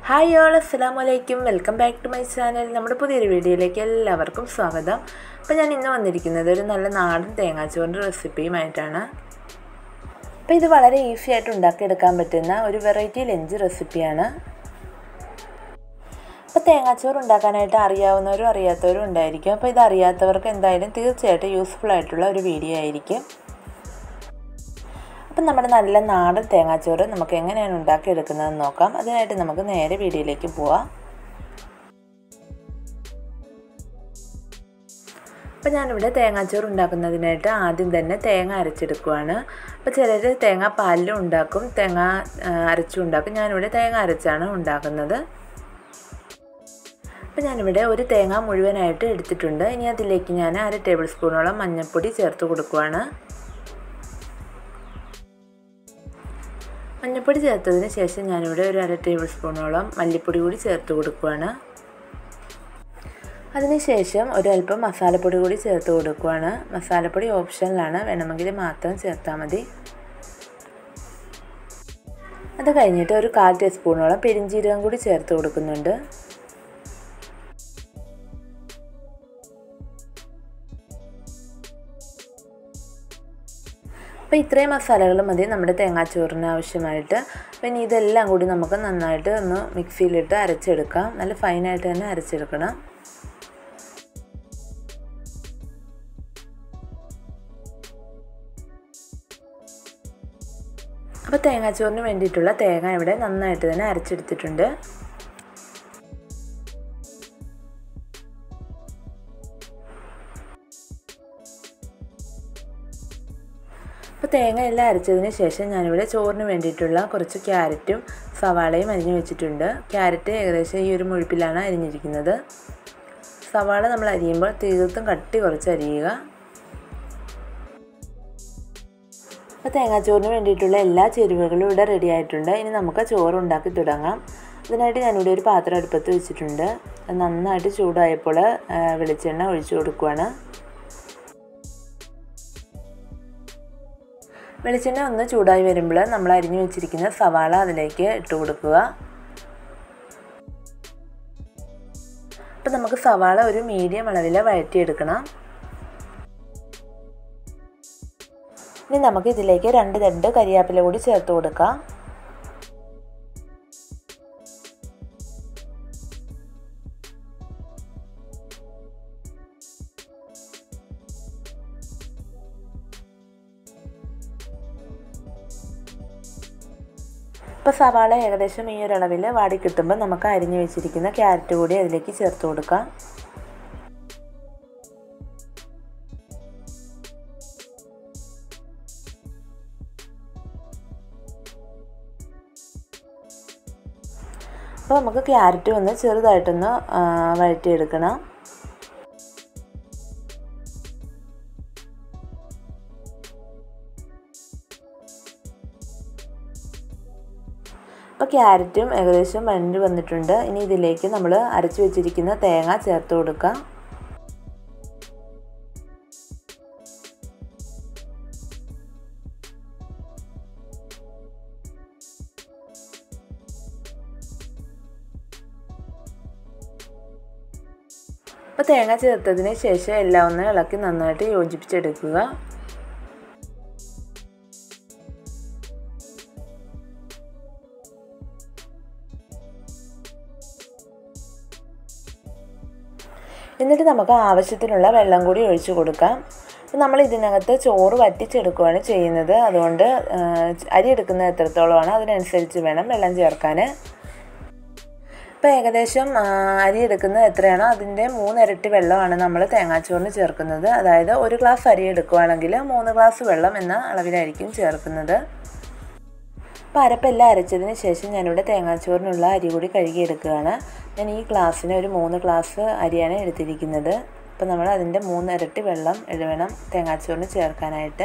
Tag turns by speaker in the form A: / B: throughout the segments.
A: hi all അസ്സാം വലൈക്കും welcome back to my channel നമ്മുടെ പുതിയൊരു വീഡിയോയിലേക്ക് എല്ലാവർക്കും സ്വാഗതം അപ്പോൾ ഞാൻ ഇന്ന് വന്നിരിക്കുന്നത് ഒരു നല്ല നാടൻ തേങ്ങാച്ചോറിൻ്റെ റെസിപ്പിയുമായിട്ടാണ് അപ്പോൾ ഇത് വളരെ ഈസി ആയിട്ട് ഉണ്ടാക്കിയെടുക്കാൻ പറ്റുന്ന ഒരു വെറൈറ്റി ലഞ്ച് റെസിപ്പിയാണ് അപ്പോൾ തേങ്ങാച്ചോറ് ഉണ്ടാക്കാനായിട്ട് അറിയാവുന്നവരും അറിയാത്തവരും ഉണ്ടായിരിക്കും അപ്പോൾ ഇത് അറിയാത്തവർക്ക് എന്തായാലും തീർച്ചയായിട്ടും യൂസ്ഫുൾ ആയിട്ടുള്ള ഒരു വീഡിയോ ആയിരിക്കും അപ്പം നമ്മുടെ നല്ല നാടൻ തേങ്ങാച്ചോറ് നമുക്ക് എങ്ങനെയാണ് ഉണ്ടാക്കിയെടുക്കുന്നതെന്ന് നോക്കാം അതിനായിട്ട് നമുക്ക് നേരെ വീഡിയോയിലേക്ക് പോവാം അപ്പം ഞാനിവിടെ തേങ്ങാച്ചോറ് ഉണ്ടാക്കുന്നതിനായിട്ട് ആദ്യം തന്നെ തേങ്ങ അരച്ചെടുക്കുവാണ് അപ്പോൾ ചിലർ തേങ്ങ പാലിലും ഉണ്ടാക്കും തേങ്ങ അരച്ചും ഉണ്ടാക്കും ഞാനിവിടെ തേങ്ങ അരച്ചാണ് ഉണ്ടാക്കുന്നത് അപ്പോൾ ഞാനിവിടെ ഒരു തേങ്ങ മുഴുവനായിട്ട് എടുത്തിട്ടുണ്ട് ഇനി അതിലേക്ക് ഞാൻ അര ടേബിൾ സ്പൂണോളം മഞ്ഞൾപ്പൊടി ചേർത്ത് കൊടുക്കുവാണ് മഞ്ഞൾപ്പൊടി ചേർത്തതിന് ശേഷം ഞാനിവിടെ ഒരു അര ടേബിൾ സ്പൂണോളം മല്ലിപ്പൊടി കൂടി ചേർത്ത് കൊടുക്കുകയാണ് അതിനുശേഷം ഒരല്പം മസാലപ്പൊടി കൂടി ചേർത്ത് കൊടുക്കുകയാണ് മസാലപ്പൊടി ഓപ്ഷനിലാണ് വേണമെങ്കിൽ മാത്രം ചേർത്താൽ മതി അത് കഴിഞ്ഞിട്ട് ഒരു കാൽ ടീസ്പൂണോളം പെരിഞ്ചീരകം കൂടി ചേർത്ത് കൊടുക്കുന്നുണ്ട് അപ്പോൾ ഇത്രയും മസാലകൾ മതി നമ്മുടെ തേങ്ങാച്ചോറിന് ആവശ്യമായിട്ട് പിന്നെ ഇതെല്ലാം കൂടി നമുക്ക് നന്നായിട്ട് ഒന്ന് മിക്സിയിലിട്ട് അരച്ചെടുക്കാം നല്ല ഫൈനായിട്ട് തന്നെ അരച്ചെടുക്കണം അപ്പോൾ തേങ്ങാച്ചോറിന് വേണ്ടിയിട്ടുള്ള തേങ്ങ ഇവിടെ നന്നായിട്ട് തന്നെ അരച്ചെടുത്തിട്ടുണ്ട് അപ്പോൾ തേങ്ങ എല്ലാം അരച്ചതിന് ശേഷം ഞാനിവിടെ ചോറിന് വേണ്ടിയിട്ടുള്ള കുറച്ച് ക്യാരറ്റും സവാളയും അരിഞ്ഞു വെച്ചിട്ടുണ്ട് ക്യാരറ്റ് ഏകദേശം ഈ ഒരു മുഴുപ്പിലാണ് അരിഞ്ഞിരിക്കുന്നത് സവാള നമ്മൾ അരിയുമ്പോൾ തീർത്തും കട്ടി കുറച്ച് അരിയുക അപ്പോൾ തേങ്ങാച്ചോറിന് വേണ്ടിയിട്ടുള്ള എല്ലാ ചേരുവകളും ഇവിടെ റെഡി ആയിട്ടുണ്ട് ഇനി നമുക്ക് ചോറ് ഉണ്ടാക്കി തുടങ്ങാം അതിനായിട്ട് ഞാനിവിടെ ഒരു പാത്രം അടുപ്പത്ത് വെച്ചിട്ടുണ്ട് അത് നന്നായിട്ട് ചൂടായപ്പോൾ വെളിച്ചെണ്ണ ഒഴിച്ചു കൊടുക്കുകയാണ് വെളിച്ചെണ്ണ ഒന്ന് ചൂടായി വരുമ്പോൾ നമ്മൾ അരിഞ്ഞു വെച്ചിരിക്കുന്ന സവാള അതിലേക്ക് ഇട്ട് കൊടുക്കുക അപ്പം നമുക്ക് സവാള ഒരു മീഡിയം അളവിൽ വഴറ്റിയെടുക്കണം ഇനി നമുക്ക് ഇതിലേക്ക് രണ്ട് തണ്ട് കരിയാപ്പില കൂടി ചേർത്ത് കൊടുക്കാം ഇപ്പോൾ സവാള ഏകദേശം ഈ ഒരു അളവിൽ വാടി കിട്ടുമ്പോൾ നമുക്ക് അരിഞ്ഞു വെച്ചിരിക്കുന്ന ക്യാരറ്റ് കൂടി അതിലേക്ക് ചേർത്ത് കൊടുക്കാം അപ്പോൾ നമുക്ക് ക്യാരറ്റ് ഒന്ന് ചെറുതായിട്ടൊന്ന് വഴറ്റിയെടുക്കണം അപ്പോൾ ക്യാരറ്റും ഏകദേശം വഴണ്ട് വന്നിട്ടുണ്ട് ഇനി ഇതിലേക്ക് നമ്മൾ അരച്ചു വെച്ചിരിക്കുന്ന തേങ്ങ ചേർത്ത് കൊടുക്കാം അപ്പോൾ തേങ്ങ ചേർത്തതിന് ശേഷം എല്ലാം ഒന്ന് ഇളക്കി നന്നായിട്ട് യോജിപ്പിച്ചെടുക്കുക എന്നിട്ട് നമുക്ക് ആവശ്യത്തിനുള്ള വെള്ളം കൂടി ഒഴിച്ചു കൊടുക്കാം നമ്മൾ ഇതിനകത്ത് ചോറ് വറ്റിച്ചെടുക്കുകയാണ് ചെയ്യുന്നത് അതുകൊണ്ട് അരി എടുക്കുന്നത് എത്രത്തോളമാണ് അതിനനുസരിച്ച് വേണം വെള്ളം ചേർക്കാൻ ഇപ്പോൾ ഏകദേശം അരി എടുക്കുന്നത് എത്രയാണോ അതിൻ്റെ മൂന്നിരട്ടി വെള്ളമാണ് നമ്മൾ തേങ്ങാച്ചോറിന് ചേർക്കുന്നത് അതായത് ഒരു ഗ്ലാസ് അരി എടുക്കുകയാണെങ്കിൽ മൂന്ന് ഗ്ലാസ് വെള്ളം എന്ന അളവിലായിരിക്കും ചേർക്കുന്നത് അപ്പോൾ അരപ്പെല്ലാം അരച്ചതിന് ശേഷം ഞാനിവിടെ തേങ്ങാച്ചോറിനുള്ള അരി കൂടി കഴുകിയെടുക്കുകയാണ് ഞാൻ ഈ ഗ്ലാസ്സിന് ഒരു മൂന്ന് ഗ്ലാസ് അരിയാണ് എടുത്തിരിക്കുന്നത് അപ്പോൾ നമ്മൾ അതിൻ്റെ മൂന്നിരട്ടി വെള്ളം വേണം തേങ്ങാച്ചോറിന് ചേർക്കാനായിട്ട്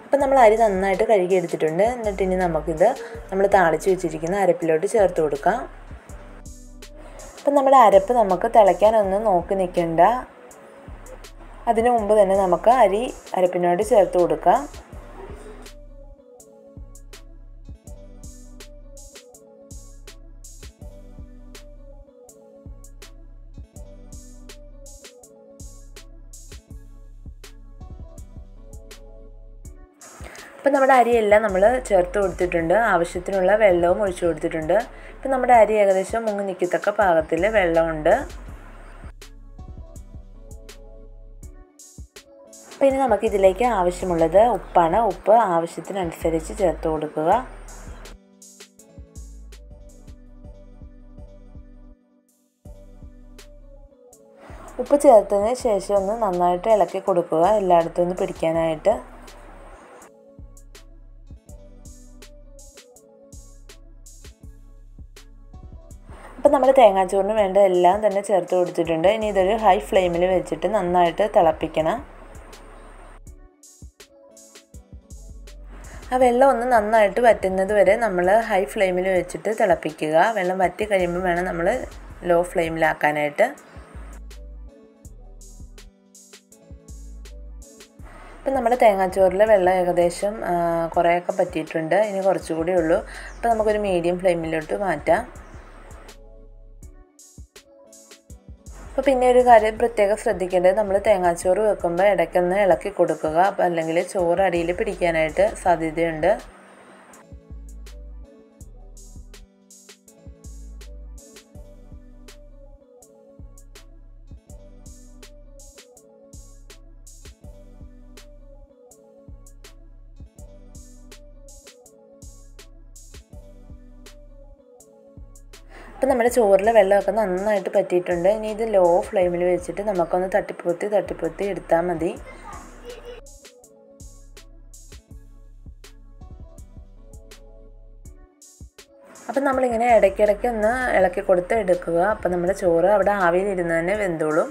A: അപ്പം നമ്മൾ അരി നന്നായിട്ട് കഴുകി എടുത്തിട്ടുണ്ട് എന്നിട്ട് ഇനി നമുക്കിത് നമ്മൾ താളിച്ച് വെച്ചിരിക്കുന്ന അരപ്പിലോട്ട് ചേർത്ത് കൊടുക്കാം അപ്പം നമ്മുടെ അരപ്പ് നമുക്ക് തിളയ്ക്കാനൊന്നും നോക്കി നിൽക്കണ്ട അതിനു മുമ്പ് തന്നെ നമുക്ക് അരി അരപ്പിനോട് ചേർത്ത് കൊടുക്കാം ഇപ്പം നമ്മുടെ അരിയെല്ലാം നമ്മൾ ചേർത്ത് കൊടുത്തിട്ടുണ്ട് ആവശ്യത്തിനുള്ള വെള്ളവും ഒഴിച്ചു കൊടുത്തിട്ടുണ്ട് ഇപ്പം നമ്മുടെ അരി ഏകദേശം മുങ്ങി നിൽക്കത്തക്ക പാകത്തിൽ വെള്ളമുണ്ട് അപ്പം ഇനി നമുക്കിതിലേക്ക് ആവശ്യമുള്ളത് ഉപ്പാണ് ഉപ്പ് ആവശ്യത്തിനനുസരിച്ച് ചേർത്ത് കൊടുക്കുക ഉപ്പ് ചേർത്തതിന് ശേഷം ഒന്ന് നന്നായിട്ട് ഇളക്കി കൊടുക്കുക എല്ലായിടത്തും ഒന്ന് പിടിക്കാനായിട്ട് അപ്പം നമ്മൾ തേങ്ങാച്ചോറിന് വേണ്ട എല്ലാം തന്നെ ചേർത്ത് കൊടുത്തിട്ടുണ്ട് ഇനി ഇതൊരു ഹൈ ഫ്ലെയിമിൽ വെച്ചിട്ട് നന്നായിട്ട് തിളപ്പിക്കണം ആ വെള്ളം ഒന്ന് നന്നായിട്ട് വറ്റുന്നത് വരെ നമ്മൾ ഹൈ ഫ്ലെയിമിൽ വെച്ചിട്ട് തിളപ്പിക്കുക വെള്ളം വറ്റി കഴിയുമ്പോൾ വേണം നമ്മൾ ലോ ഫ്ലെയിമിലാക്കാനായിട്ട് ഇപ്പം നമ്മുടെ തേങ്ങാച്ചോറിൽ വെള്ളം ഏകദേശം കുറേയൊക്കെ പറ്റിയിട്ടുണ്ട് ഇനി കുറച്ചുകൂടി ഉള്ളൂ അപ്പോൾ നമുക്കൊരു മീഡിയം ഫ്ലെയിമിലോട്ട് മാറ്റാം അപ്പോൾ പിന്നെ ഒരു കാര്യം പ്രത്യേകം ശ്രദ്ധിക്കേണ്ടത് നമ്മൾ തേങ്ങാച്ചോറ് വെക്കുമ്പോൾ ഇടയ്ക്കൊന്ന് ഇളക്കി കൊടുക്കുക അപ്പോൾ അല്ലെങ്കിൽ ചോറ് അടിയിൽ പിടിക്കാനായിട്ട് സാധ്യതയുണ്ട് ഇപ്പം നമ്മുടെ ചോറിലെ വെള്ളമൊക്കെ നന്നായിട്ട് പറ്റിയിട്ടുണ്ട് ഇനി ഇത് ലോ ഫ്ലെയിമിൽ വെച്ചിട്ട് നമുക്കൊന്ന് തട്ടിപ്പൊത്തി തട്ടിപ്പൊത്തി എടുത്താൽ മതി അപ്പം നമ്മളിങ്ങനെ ഇടയ്ക്കിടയ്ക്ക് ഒന്ന് ഇളക്കി കൊടുത്ത് എടുക്കുക അപ്പം നമ്മുടെ ചോറ് അവിടെ ആവിയിലിരുന്ന് തന്നെ വെന്തോളും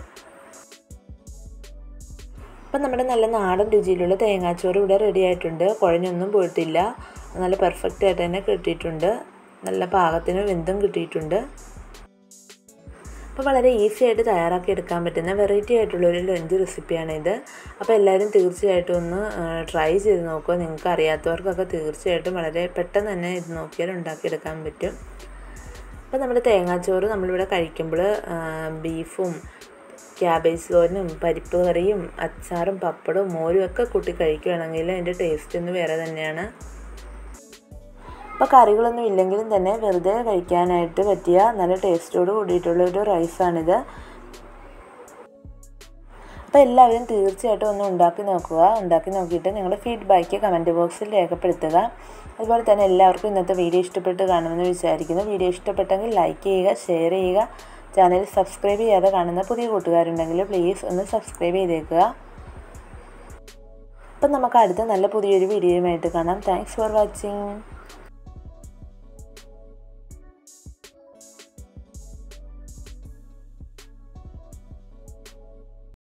A: അപ്പം നമ്മുടെ നല്ല നാടൻ രുചിയിലുള്ള തേങ്ങാച്ചോറ് ഇവിടെ റെഡി ആയിട്ടുണ്ട് കുഴഞ്ഞൊന്നും പോയിട്ടില്ല നല്ല പെർഫെക്റ്റ് ആയിട്ട് തന്നെ കിട്ടിയിട്ടുണ്ട് നല്ല പാകത്തിന് വെന്തും കിട്ടിയിട്ടുണ്ട് അപ്പോൾ വളരെ ഈസി ആയിട്ട് തയ്യാറാക്കി എടുക്കാൻ പറ്റുന്ന വെറൈറ്റി ആയിട്ടുള്ളൊരു ലഞ്ച് റെസിപ്പിയാണിത് അപ്പോൾ എല്ലാവരും തീർച്ചയായിട്ടും ഒന്ന് ട്രൈ ചെയ്ത് നോക്കുക നിങ്ങൾക്ക് അറിയാത്തവർക്കൊക്കെ തീർച്ചയായിട്ടും വളരെ പെട്ടെന്ന് തന്നെ ഇത് നോക്കിയാൽ ഉണ്ടാക്കിയെടുക്കാൻ പറ്റും അപ്പോൾ നമ്മുടെ തേങ്ങാച്ചോറ് നമ്മളിവിടെ കഴിക്കുമ്പോൾ ബീഫും ക്യാബേജ് തോരനും പരിപ്പ് കറിയും അച്ചാറും പപ്പടവും മോരും ഒക്കെ കൂട്ടി കഴിക്കുകയാണെങ്കിൽ അതിൻ്റെ ടേസ്റ്റ് ഒന്ന് വേറെ തന്നെയാണ് അപ്പോൾ കറികളൊന്നും ഇല്ലെങ്കിലും തന്നെ വെറുതെ കഴിക്കാനായിട്ട് പറ്റിയ നല്ല ടേസ്റ്റോട് കൂടിയിട്ടുള്ള ഒരു റൈസാണിത് അപ്പോൾ എല്ലാവരും തീർച്ചയായിട്ടും ഒന്ന് ഉണ്ടാക്കി നോക്കുക ഉണ്ടാക്കി നോക്കിയിട്ട് നിങ്ങളുടെ ഫീഡ്ബാക്ക് കമൻറ്റ് ബോക്സിൽ രേഖപ്പെടുത്തുക അതുപോലെ തന്നെ എല്ലാവർക്കും ഇന്നത്തെ വീഡിയോ ഇഷ്ടപ്പെട്ട് കാണുമെന്ന് വിചാരിക്കുന്നു വീഡിയോ ഇഷ്ടപ്പെട്ടെങ്കിൽ ലൈക്ക് ചെയ്യുക ഷെയർ ചെയ്യുക ചാനൽ സബ്സ്ക്രൈബ് ചെയ്യാതെ കാണുന്ന പുതിയ കൂട്ടുകാരുണ്ടെങ്കിൽ പ്ലീസ് ഒന്ന് സബ്സ്ക്രൈബ് ചെയ്തേക്കുക അപ്പം നമുക്ക് അടുത്ത നല്ല പുതിയൊരു വീഡിയോയുമായിട്ട് കാണാം താങ്ക്സ് ഫോർ വാച്ചിങ്